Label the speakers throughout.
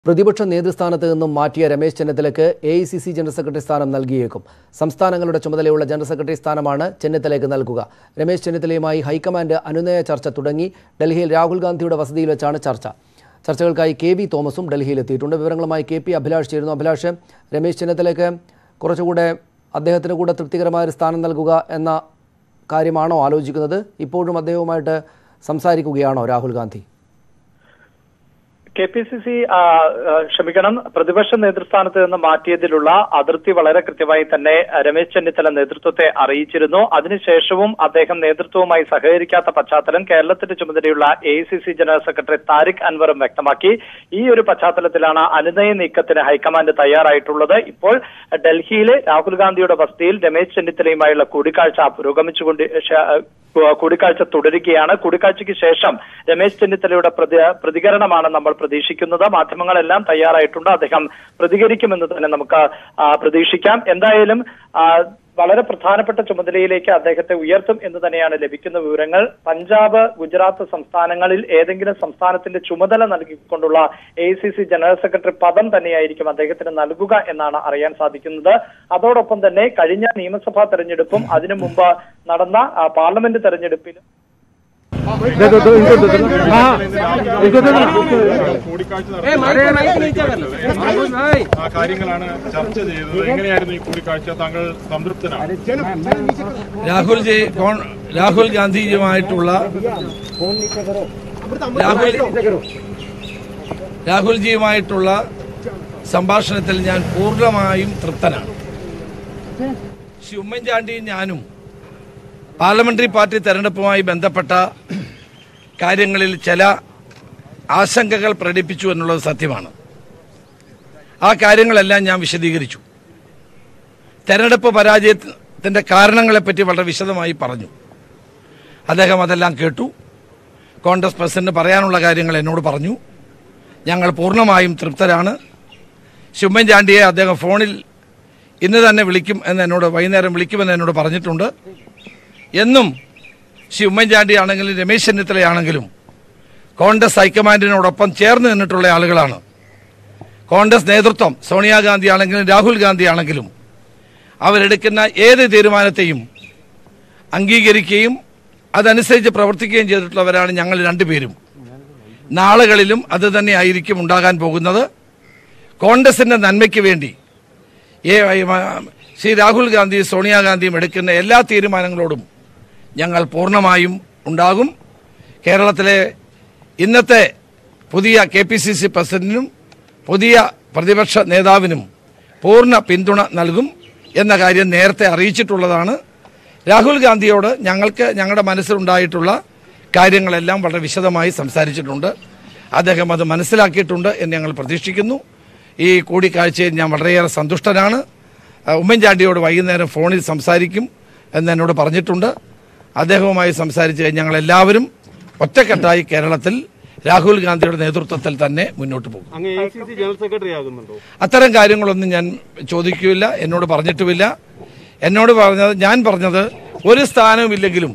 Speaker 1: പ്രതിപക്ഷ നേതൃസ്ഥാനത്ത് നിന്നും മാറ്റിയ രമേശ് ചെന്നിത്തലയ്ക്ക് A I C C general secretary സ്ഥാനം നൽകിയേക്കും സംസ്ഥാനങ്ങളുടെ ചുമതലയുള്ള ജനറൽ സെക്രട്ടറി സ്ഥാനമാണ് ചെന്നിത്തലയ്ക്ക് നൽകുക രമേശ് ചെന്നിത്തലയുമായി ഹൈക്കമാൻഡ് അനുനയ ചർച്ച തുടങ്ങി ഡൽഹിയിൽ രാഹുൽ ഗാന്ധിയുടെ വസതിയിൽ വെച്ചാണ് ചർച്ച ചർച്ചകൾക്കായി കെ വി തോമസും ഡൽഹിയിൽ എത്തിയിട്ടുണ്ട് വിവരങ്ങളുമായി കെ പി അഭിലാഷ് ചേരുന്നു അഭിലാഷ് രമേശ് ചെന്നിത്തലയ്ക്ക് കുറച്ചുകൂടെ അദ്ദേഹത്തിന് കൂടെ തൃപ്തികരമായ ഒരു സ്ഥാനം നൽകുക എന്ന കാര്യമാണോ ആലോചിക്കുന്നത് ഇപ്പോഴും അദ്ദേഹവുമായിട്ട് സംസാരിക്കുകയാണോ Rahul Gandhi
Speaker 2: K P C C ക്ഷമിക്കണം പ്രതിപക്ഷ നേതൃസ്ഥാനത്ത് നിന്ന് മാറ്റിയതിലുള്ള അതിർത്തി വളരെ കൃത്യമായി തന്നെ രമേശ് ചെന്നിത്തല നേതൃത്വത്തെ അറിയിച്ചിരുന്നു അതിനുശേഷവും അദ്ദേഹം നേതൃത്വവുമായി സഹകരിക്കാത്ത പശ്ചാത്തലം കേരളത്തിന്റെ ചുമതലയുള്ള എ ജനറൽ സെക്രട്ടറി താരിഖ് അൻവറും വ്യക്തമാക്കി ഈ ഒരു പശ്ചാത്തലത്തിലാണ് അനുനയ നീക്കത്തിന് ഹൈക്കമാൻഡ് തയ്യാറായിട്ടുള്ളത് ഇപ്പോൾ ഡൽഹിയിലെ രാഹുൽ ഗാന്ധിയുടെ വസതിയിൽ രമേശ് ചെന്നിത്തലയുമായുള്ള കൂടിക്കാഴ്ച പുരോഗമിച്ചുകൊണ്ട് ശ- കൂടിക്കാഴ്ച തുടരുകയാണ് കൂടിക്കാഴ്ചയ്ക്ക് ശേഷം രമേശ് ചെന്നിത്തലയുടെ പ്രതി- പ്രതികരണമാണ് നമ്മൾ പ്രതീക്ഷിക്കുന്നത് മാധ്യമങ്ങളെല്ലാം തയ്യാറായിട്ടുണ്ട് അദ്ദേഹം പ്രതികരിക്കുമെന്ന് തന്നെ നമുക്ക് ആ, പ്രതീക്ഷിക്കാം എന്തായാലും ആ, വളരെ പ്രധാനപ്പെട്ട ചുമതലയിലേക്ക് അദ്ദേഹത്തെ ഉയർത്തും എന്ന് തന്നെയാണ് ലഭിക്കുന്ന വിവരങ്ങൾ പഞ്ചാബ് ഗുജറാത്ത് സംസ്ഥാനങ്ങളിൽ ഏതെങ്കിലും സംസ്ഥാനത്തിന്റെ ചുമതല നൽകിക്കൊണ്ടുള്ള എ ജനറൽ സെക്രട്ടറി പദം തന്നെയായിരിക്കും അദ്ദേഹത്തിന് നൽകുക എന്നാണ് അറിയാൻ സാധിക്കുന്നത് അതോടൊപ്പം തന്നെ കഴിഞ്ഞ നിയമസഭാ തെരഞ്ഞെടുപ്പും അതിനു മുമ്പ് നടന്ന ആ, പാർലമെന്റ് തെരഞ്ഞെടുപ്പിലും
Speaker 3: കൂടിക്കാഴ്ച നടത്തി ആ കാര്യങ്ങളാണ് ചർച്ച ചെയ്തത് എങ്ങനെയായിരുന്നു ഈ കൂടിക്കാഴ്ച താങ്കൾ സംതൃപ്തനാണ്
Speaker 4: രാഹുൽ ജി കോൺ- രാഹുൽ ഗാന്ധിയുമായിട്ടുള്ള രാഹുൽ രാഹുൽജിയുമായിട്ടുള്ള സംഭാഷണത്തിൽ ഞാൻ പൂർണ്ണമായും തൃപ്തനാണ് ശ്രീ ഉമ്മൻചാണ്ടിയും ഞാനും പാർലമെന്ററി പാർട്ടി തെരഞ്ഞെടുപ്പുമായി ബന്ധപ്പെട്ട കാര്യങ്ങളിൽ ചില ആശങ്കകൾ പ്രകടിപ്പിച്ചു എന്നുള്ളത് സത്യമാണ് ആ കാര്യങ്ങളെല്ലാം ഞാൻ വിശദീകരിച്ചു തെരഞ്ഞെടുപ്പ് പരാജയത്തിന്റെ കാരണങ്ങളെപ്പറ്റി വളരെ വിശദമായി പറഞ്ഞു അദ്ദേഹം അതെല്ലാം കേട്ടു കോൺഗ്രസ് പ്രസിഡന്റ് പറയാനുള്ള കാര്യങ്ങൾ എന്നോട് പറഞ്ഞു ഞങ്ങൾ പൂർണ്ണമായും തൃപ്തരാണ് ശുമ്മൻചാണ്ടിയെ അദ്ദേഹം ഫോണിൽ ഇന്ന് തന്നെ വിളിക്കും എന്ന് എന്നോട് വൈകുന്നേരം വിളിക്കുമെന്ന് എന്നോട് പറഞ്ഞിട്ടുണ്ട് എന്നും ശ്രീ ഉമ്മൻചാണ്ടി ആണെങ്കിലും രമേശ് ചെന്നിത്തലയാണെങ്കിലും കോൺഗ്രസ് ഹൈക്കമാൻഡിനോടൊപ്പം ചേർന്ന് നിന്നിട്ടുള്ള ആളുകളാണ് കോൺഗ്രസ് നേതൃത്വം സോണിയാഗാന്ധി ആണെങ്കിലും രാഹുൽ ഗാന്ധി ആണെങ്കിലും അവരെടുക്കുന്ന ഏത് തീരുമാനത്തെയും അംഗീകരിക്കുകയും അതനുസരിച്ച് പ്രവർത്തിക്കുകയും ചെയ്തിട്ടുള്ളവരാണ് ഞങ്ങൾ രണ്ടുപേരും നാളുകളിലും അത് തന്നെ ആയിരിക്കും ഉണ്ടാകാൻ പോകുന്നത് കോൺഗ്രസിന്റെ നന്മയ്ക്ക് വേണ്ടി ഏ- മ- ശ്രീ രാഹുൽ ഗാന്ധി സോണിയാഗാന്ധിയും എടുക്കുന്ന എല്ലാ തീരുമാനങ്ങളോടും ഞങ്ങൾ പൂർണ്ണമായും ഉണ്ടാകും കേരളത്തിലെ ഇന്നത്തെ പുതിയ കെ പി സി സി പ്രസിഡന്റിനും പുതിയ പ്രതിപക്ഷ നേതാവിനും പൂർണ്ണ പിന്തുണ നൽകും എന്ന കാര്യം നേരത്തെ അറിയിച്ചിട്ടുള്ളതാണ് രാഹുൽ ഗാന്ധിയോട് ഞങ്ങൾക്ക് ഞങ്ങളുടെ മനസ്സിലുണ്ടായിട്ടുള്ള കാര്യങ്ങളെല്ലാം വളരെ വിശദമായി സംസാരിച്ചിട്ടുണ്ട് അദ്ദേഹം അത് മനസ്സിലാക്കിയിട്ടുണ്ട് എന്ന് ഞങ്ങൾ പ്രതീക്ഷിക്കുന്നു ഈ കൂടിക്കാഴ്ചയിൽ ഞാൻ വളരെയേറെ സന്തുഷ്ടനാണ് ആ, ഉമ്മൻചാണ്ടിയോട് വൈകുന്നേരം ഫോണിൽ സംസാരിക്കും എന്ന് എന്നോട് പറഞ്ഞിട്ടുണ്ട് അദ്ദേഹവുമായി സംസാരിച്ച് കഴിഞ്ഞ് ഞങ്ങളെല്ലാവരും ഒറ്റക്കെട്ടായി കേരളത്തിൽ രാഹുൽ ഗാന്ധിയുടെ നേതൃത്വത്തിൽ തന്നെ മുന്നോട്ട് പോകും
Speaker 3: അങ്ങ് A C C general secretary ആകുന്നുണ്ടോ
Speaker 4: അത്തരം കാര്യങ്ങളൊന്നും ഞാൻ ചോദിക്കില്ല എന്നോട് പറഞ്ഞിട്ടുമില്ല എന്നോട് പറഞ്ഞത് ഞാൻ പറഞ്ഞത് ഒരു സ്ഥാനവുമില്ലെങ്കിലും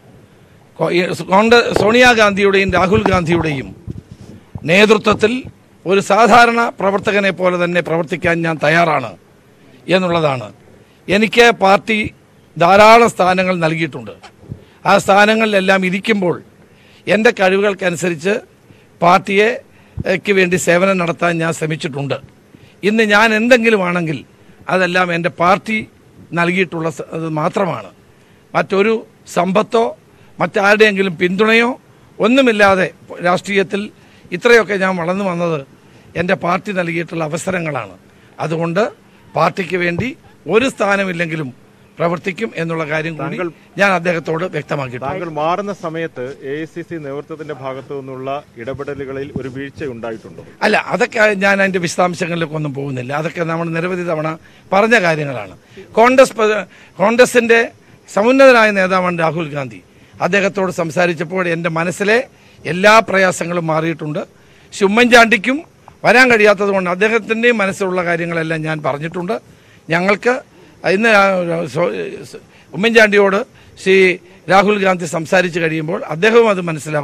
Speaker 4: കോ- ഈ കോൺഗ്രസ് സോണിയാഗാന്ധിയുടെയും രാഹുൽ ഗാന്ധിയുടെയും നേതൃത്വത്തിൽ ഒരു സാധാരണ പ്രവർത്തകനെ പോലെ തന്നെ പ്രവർത്തിക്കാൻ ഞാൻ തയ്യാറാണ് എന്നുള്ളതാണ് എനിക്ക് പാർട്ടി ധാരാളം സ്ഥാനങ്ങൾ നൽകിയിട്ടുണ്ട് ആ സ്ഥാനങ്ങളിലെല്ലാം ഇരിക്കുമ്പോൾ എൻ്റെ കഴിവുകൾക്കനുസരിച്ച് പാർട്ടിയെ ക്ക് വേണ്ടി സേവനം നടത്താൻ ഞാൻ ശ്രമിച്ചിട്ടുണ്ട് ഇന്ന് ഞാൻ എന്തെങ്കിലും ആണെങ്കിൽ അതെല്ലാം എൻ്റെ പാർട്ടി നൽകിയിട്ടുള്ള സ- അത് മാത്രമാണ് മറ്റൊരു സമ്പത്തോ മറ്റാരുടെയെങ്കിലും പിന്തുണയോ ഒന്നുമില്ലാതെ രാഷ്ട്രീയത്തിൽ ഇത്രയൊക്കെ ഞാൻ വളർന്നു വന്നത് എൻ്റെ പാർട്ടി നൽകിയിട്ടുള്ള അവസരങ്ങളാണ് അതുകൊണ്ട് പാർട്ടിക്ക് വേണ്ടി ഒരു സ്ഥാനമില്ലെങ്കിലും പ്രവർത്തിക്കും എന്നുള്ള കാര്യം കൂടി ഞാൻ അദ്ദേഹത്തോട് വ്യക്തമാക്കിയിട്ടുണ്ട്
Speaker 3: താങ്കൾ മാറുന്ന സമയത്ത് എ ഐ സി സി നേതൃത്വത്തിന്റെ ഭാഗത്തു നിന്നുള്ള ഇടപെടലുകളിൽ ഒരു വീഴ്ച ഉണ്ടായിട്ടുണ്ടോ
Speaker 4: അല്ല അതൊക്കെ ഞാൻ അതിന്റെ വിശദാംശങ്ങളിലേക്ക് ഒന്നും പോകുന്നില്ല അതൊക്കെ നമ്മൾ നിരവധി തവണ പറഞ്ഞ കാര്യങ്ങളാണ് കോൺഗ്രസ് പ്ര- കോൺഗ്രസിന്റെ സമുന്നതനായ നേതാവാണ് രാഹുൽ ഗാന്ധി അദ്ദേഹത്തോട് സംസാരിച്ചപ്പോൾ എൻ്റെ മനസ്സിലെ എല്ലാ പ്രയാസങ്ങളും മാറിയിട്ടുണ്ട് ശ്രീ ഉമ്മൻചാണ്ടിക്കും വരാൻ കഴിയാത്തത് കൊണ്ട് അദ്ദേഹത്തിൻ്റെയും മനസ്സിലുള്ള കാര്യങ്ങളെല്ലാം ഞാൻ പറഞ്ഞിട്ടുണ്ട് ഞങ്ങൾക്ക് ഇന്ന് ആ സോ- ഉമ്മൻചാണ്ടിയോട് ശ്രീ രാഹുൽ ഗാന്ധി സംസാരിച്ച് കഴിയുമ്പോൾ അദ്ദേഹവും അത് മനസ്സിലാകും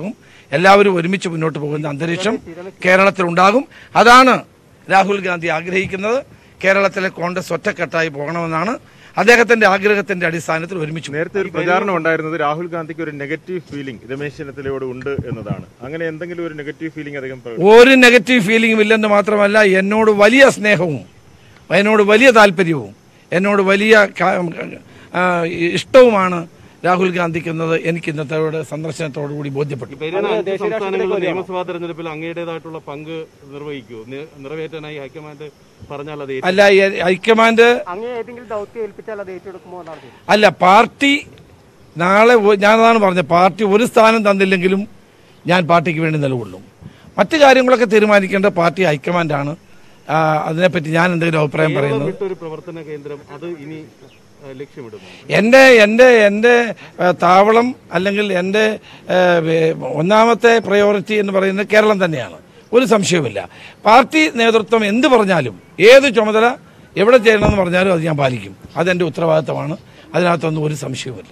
Speaker 4: എല്ലാവരും ഒരുമിച്ച് മുന്നോട്ട് പോകുന്ന അന്തരീക്ഷം കേരളത്തിൽ ഉണ്ടാകും അതാണ് രാഹുൽ ഗാന്ധി ആഗ്രഹിക്കുന്നത് കേരളത്തിലെ കോൺഗ്രസ് ഒറ്റക്കെട്ടായി പോകണമെന്നാണ് അദ്ദേഹത്തിന്റെ ആഗ്രഹത്തിന്റെ അടിസ്ഥാനത്തിൽ ഒരുമിച്ച്
Speaker 3: നേരത്തെ ഒരു പ്രചാരണം ഉണ്ടായിരുന്നത് രാഹുൽ ഗാന്ധിക്ക് ഒരു നെഗറ്റീവ് ഫീലിംഗ് രമേശ് ചെന്നിത്തലയോട് ഉണ്ട് എന്നതാണ് അങ്ങനെ എന്തെങ്കിലും ഒരു നെഗറ്റീവ് ഫീലിംഗ് അദ്ദേഹം പ്രകടി-
Speaker 4: ഒരു നെഗറ്റീവ് ഫീലിംഗും ഇല്ലെന്ന് മാത്രമല്ല എന്നോട് വലിയ സ്നേഹവും എന്നോട് വലിയ താല്പര്യവും എന്നോട് വലിയ ക- ആ, ഇഷ്ടവുമാണ് രാഹുൽ ഗാന്ധിക്കുന്നത് എനിക്ക് ഇന്നത്തെ സന്ദർശനത്തോടു കൂടി ബോധ്യപ്പെട്ടു
Speaker 5: വരുന്ന അഞ്ച് സംസ്ഥാനങ്ങളിലെ നിയമസഭാ തെരഞ്ഞെടുപ്പിൽ അങ്ങയുടേതായിട്ടുള്ള പങ്ക് നിർവഹിക്കൂ നി- നിറവേറ്റാനായി ഹൈക്കമാൻഡ് പറഞ്ഞാൽ അത് ഏറ്റു-
Speaker 4: അല്ല ഈ ഹൈക്കമാൻഡ്
Speaker 6: അങ്ങേ ഏതെങ്കിലും ദൗത്യം ഏൽപ്പിച്ചാൽ അത് ഏറ്റെടുക്കുമോ എന്നാണ് ചോദിച്ചത്
Speaker 4: അല്ല പാർട്ടി നാളെ ഒ- ഞാനതാണ് പറഞ്ഞത് പാർട്ടി ഒരു സ്ഥാനം തന്നില്ലെങ്കിലും ഞാൻ പാർട്ടിക്ക് വേണ്ടി നിലകൊള്ളും മറ്റു കാര്യങ്ങളൊക്കെ തീരുമാനിക്കേണ്ട പാർട്ടി ഹൈക്കമാൻഡാണ് ആ, അതിനെപ്പറ്റി ഞാൻ എന്തെങ്കിലും അഭിപ്രായം
Speaker 5: കേരളം
Speaker 4: പറയുന്നത്
Speaker 5: വിട്ടൊരു പ്രവർത്തന കേന്ദ്രം അത് ഇനി ആ, ലക്ഷ്യമിടുന്നു
Speaker 4: എൻ്റെ എൻ്റെ എൻ്റെ ആ, താവളം അല്ലെങ്കിൽ എൻ്റെ ആ, വേ- ഒന്നാമത്തെ പ്രയോറിറ്റി എന്ന് പറയുന്നത് കേരളം തന്നെയാണ് ഒരു സംശയവുമില്ല പാർട്ടി നേതൃത്വം എന്ത് പറഞ്ഞാലും ഏത് ചുമതല എവിടെ ചെയ്യണമെന്ന് പറഞ്ഞാലും അത് ഞാൻ പാലിക്കും അതെൻ്റെ ഉത്തരവാദിത്തമാണ് അതിനകത്തൊന്നും ഒരു സംശയവുമില്ല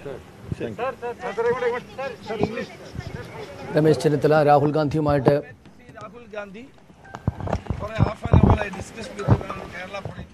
Speaker 1: രമേശ് ചെന്നിത്തല രാഹുൽ ഗാന്ധിയുമായിട്ട്
Speaker 4: രാഹുൽ ഗാന്ധി കുറെ half an hour discuss Kerala politics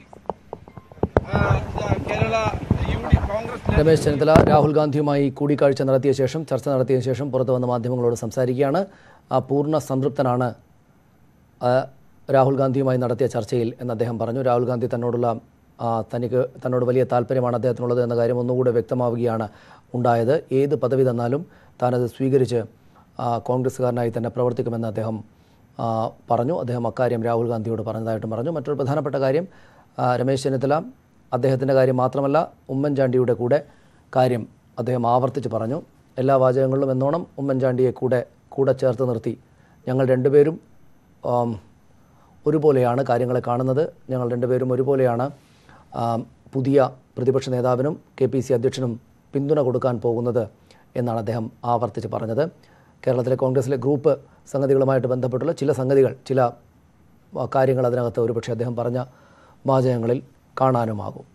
Speaker 4: Kerala U D Congress
Speaker 1: Ramesh Chennithala Rahul ഗാന്ധിയുമായി കൂടിക്കാഴ്ച നടത്തിയ ശേഷം ചർച്ച നടത്തിയ ശേഷം പുറത്തു വന്ന മാധ്യമങ്ങളോട് സംസാരിക്കുകയാണ് ആ, പൂർണ്ണ സംതൃപ്തനാണ് ആ, രാഹുൽ ഗാന്ധിയുമായി നടത്തിയ ചർച്ചയിൽ എന്ന് അദ്ദേഹം പറഞ്ഞു രാഹുൽ ഗാന്ധി തന്നോടുള്ള ആ, തനിക്ക് തന്നോട് വലിയ താല്പര്യമാണ് അദ്ദേഹത്തിനുള്ളത് എന്ന കാര്യം ഒന്നുകൂടെ വ്യക്തമാവുകയാണ് ഉണ്ടായത് ഏത് പദവി തന്നാലും താനത് സ്വീകരിച്ച് ആ, കോൺഗ്രസ്സുകാരനായി തന്നെ പ്രവർത്തിക്കുമെന്ന് അദ്ദേഹം ആ, പറഞ്ഞു അദ്ദേഹം അക്കാര്യം രാഹുൽ ഗാന്ധിയോട് പറഞ്ഞതായിട്ടും പറഞ്ഞു മറ്റൊരു പ്രധാനപ്പെട്ട കാര്യം ആ, രമേശ് ചെന്നിത്തല അദ്ദേഹത്തിൻ്റെ കാര്യം മാത്രമല്ല ഉമ്മൻചാണ്ടിയുടെ കൂടെ കാര്യം അദ്ദേഹം ആവർത്തിച്ച് പറഞ്ഞു എല്ലാ വാചകങ്ങളിലും എന്നോണം ഉമ്മൻചാണ്ടിയെ കൂടെ കൂടെ ചേർത്ത് നിർത്തി ഞങ്ങൾ രണ്ടുപേരും ആം, ഒരുപോലെയാണ് കാര്യങ്ങളെ കാണുന്നത് ഞങ്ങൾ രണ്ടുപേരും ഒരുപോലെയാണ് ആം, പുതിയ പ്രതിപക്ഷ നേതാവിനും കെ പി സി അധ്യക്ഷനും പിന്തുണ കൊടുക്കാൻ പോകുന്നത് എന്നാണ് അദ്ദേഹം ആവർത്തിച്ച് പറഞ്ഞത് കേരളത്തിലെ കോൺഗ്രസിലെ ഗ്രൂപ്പ് സംഗതികളുമായിട്ട് ബന്ധപ്പെട്ടുള്ള ചില സംഗതികൾ ചില ആ, കാര്യങ്ങൾ അതിനകത്ത് ഒരുപക്ഷെ അദ്ദേഹം പറഞ്ഞ വാചകങ്ങളിൽ കാണാനുമാകും